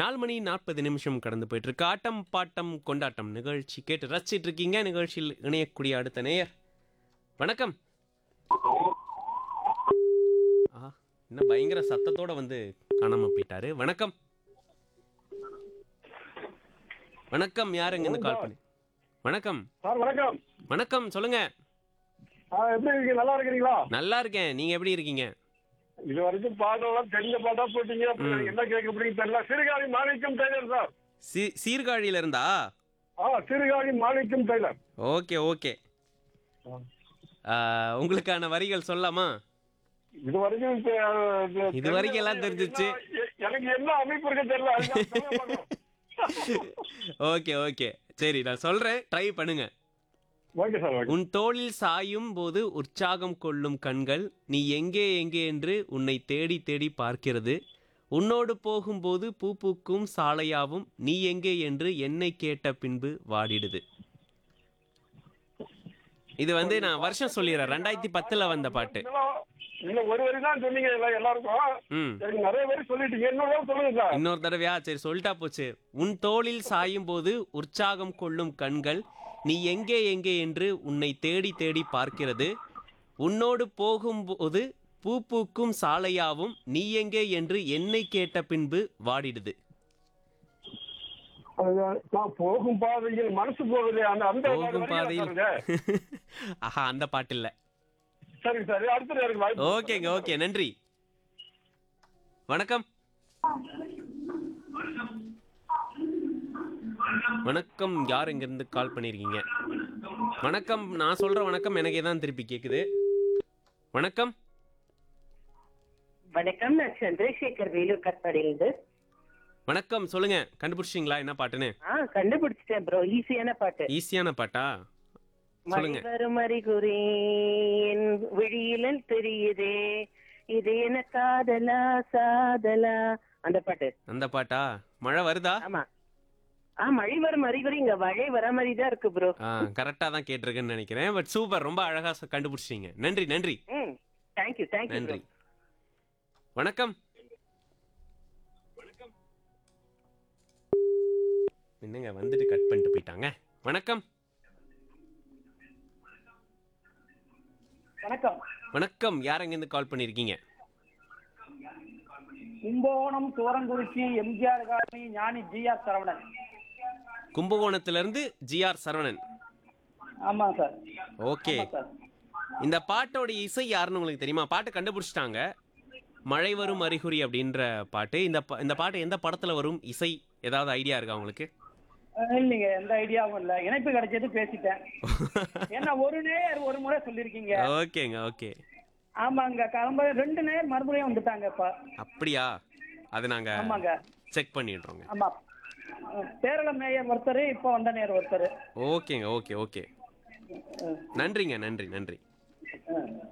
நாலு மணி நாற்பது நிமிஷம் கடந்து போயிட்டு இருக்கு ஆட்டம் பாட்டம் கொண்டாட்டம் நிகழ்ச்சி கேட்டு ரசிச்சிட்டு இருக்கீங்க நிகழ்ச்சியில் இணையக்கூடிய அடுத்த நேயர் வணக்கம் ஆ இன்னும் பயங்கர சத்தத்தோட வந்து காணாம போயிட்டாரு வணக்கம் வணக்கம் யாருங்க இந்த கால் பண்ணி வணக்கம் சார் வணக்கம் வணக்கம் சொல்லுங்க ஆ, எப்படி இருக்கீங்க நல்லா இருக்கிறீங்களா நல்லா இருக்கேன் நீங்க எப்படி இருக்கீங்க இது வரைக்கும் பாட்டெல்லாம் தெரிஞ்ச பாட்டா போட்டீங்க அப்புறம் எனக்கு என்ன கேட்க போறீங்க தெரியல சிறுகாழி மாணிக்கம் டெய்லர் சார் சீ சீர்காழியில இருந்தா ஆ Sirukazhi Manickam tailor okay okay ஆ, உங்களுக்கான வரிகள் சொல்லலாமா இது வரைக்கும் இப்ப, அஹ், இது வரைக்கும் எல்லாம் தெரிஞ்சிருச்சு. என்ன- எனக்கு என்ன அமைப்பு இருக்கு தெரியல அதுதான் சொல்ல மாட்டோம். ஓகே ஓகே சரி நான் சொல்றேன் ட்ரை பண்ணுங்க ஓகே சார் ஓகே உன் தோளில் சாயும் போது உற்சாகம் கொள்ளும் கண்கள் நீ எங்கே எங்கே என்று உன்னை தேடி தேடி பார்க்கிறது உன்னோடு போகும்போது பூ பூக்கும் சாலையாவும் நீ எங்கே என்று என்னை கேட்ட பின்பு வாடிடுது இது வந்து நான் வருஷம் சொல்லிடுறேன் ரெண்டாயிரத்தி பத்துல வந்த பாட்டு இன்னும் இன்னும் ஒரு வரி தான் சொன்னீங்க எல்லாம் எல்லாருக்கும் ம் எனக்கு நிறைய பேர் சொல்லிட்டீங்க இன்னொரு தடவை சொல்லுங்க சார் இன்னொரு தடவையா சரி சொல்லிட்டா போச்சு உன் தோளில் சாயும் போது உற்சாகம் கொள்ளும் கண்கள் நீ எங்கே எங்கே என்று உன்னை தேடி தேடி பார்க்கிறது உன்னோடு போகும்போது பூ பூக்கும் சாலையாவும் நீ எங்கே என்று என்னை கேட்ட பின்பு வாடிடுது அதுதான், நான் போகும் பாதையில் மனசு போகுது அந்த அந்த போகும் வரிகளை பாதையில் பாருங்க. ஆஹா அந்த பாட்டு இல்ல சரி சரி அடுத்த நேருக்கு வாய்ப்பு ஓகேங்க ஓகே நன்றி வணக்கம் வணக்கம் யார் இருந்து கால் பண்ணிருக்கீங்க வணக்கம் நான் சொல்ற வணக்கம் எனக்கே தான் திருப்பி கேக்குது வணக்கம் வணக்கம் நான் சந்திரசேகர் வேலூர் கட்பாடியிலிருந்து வணக்கம் சொல்லுங்க கண்டுபிடிச்சிங்களா என்ன பாட்டுன்னு ஆ கண்டுபிடிச்சிட்டேன் ப்ரோ ஈஸியான பாட்டு ஈஸியான பாட்டா மழை சொல்லுங்க வரும் அறிகுறி என் விழியில தெரியுதே இது என்ன காதலா சாதலா அந்த பாட்டு அந்த பாட்டா மழை வருதா ஆமா ஆ மழை வரும் அறிகுறி இங்க மழை வர மாதிரி தான் இருக்கு ப்ரோ ஆ கரெக்டா தான் கேட்டிருக்கேன்னு நினைக்கிறேன் பட் சூப்பர் ரொம்ப அழகா சொ- கண்டுபிடிச்சிட்டீங்க நன்றி நன்றி ம் தேங்க்யூ தேங்க்யூ நன்றி வணக்கம் என்னங்க வந்துட்டு கட் பண்ணிட்டு போயிட்டாங்க வணக்கம் வணக்கம் வணக்கம் யார் இருந்து கால் பண்ணிருக்கீங்க Kumbakonam Thurangurichi MGR colony Gnani GR Saravanan கும்பகோணத்துல இருந்து ஜிஆர் சரவணன் ஆமாம் சார் ஓகே ஆமாம் சார் இந்த பாட்டோட இசை யாருன்னு உங்களுக்கு தெரியுமா பாட்டு கண்டுபிடிச்சிட்டாங்க மழை வரும் அறிகுறி அப்படின்ற பாட்டு இந்த பா- இந்த பாட்டு எந்த படத்துல வரும் இசை ஏதாவது ஐடியா இருக்கா உங்களுக்கு அஹ் இல்லைங்க எந்த ஐடியாவும் இல்லை இணைப்பு கிடைச்சது பேசிட்டேன் ஏன்னா ஒரு நேர் ஒரு முறை சொல்லியிருக்கீங்க ஓகேங்க ஓகே ஆமாங்க கிளம்ப ரெண்டு நேர் மறுபடியும் வந்துட்டாங்க இப்ப அப்படியா அது நாங்க ஆமாங்க செக் பண்ணிடுறோங்க ஆமா அஹ் பேரளம் நேயர் ஒருத்தர் இப்போ வந்த நேர் ஒருத்தர் ஓகேங்க ஓகே ஓகே நன்றிங்க நன்றி நன்றி அஹ்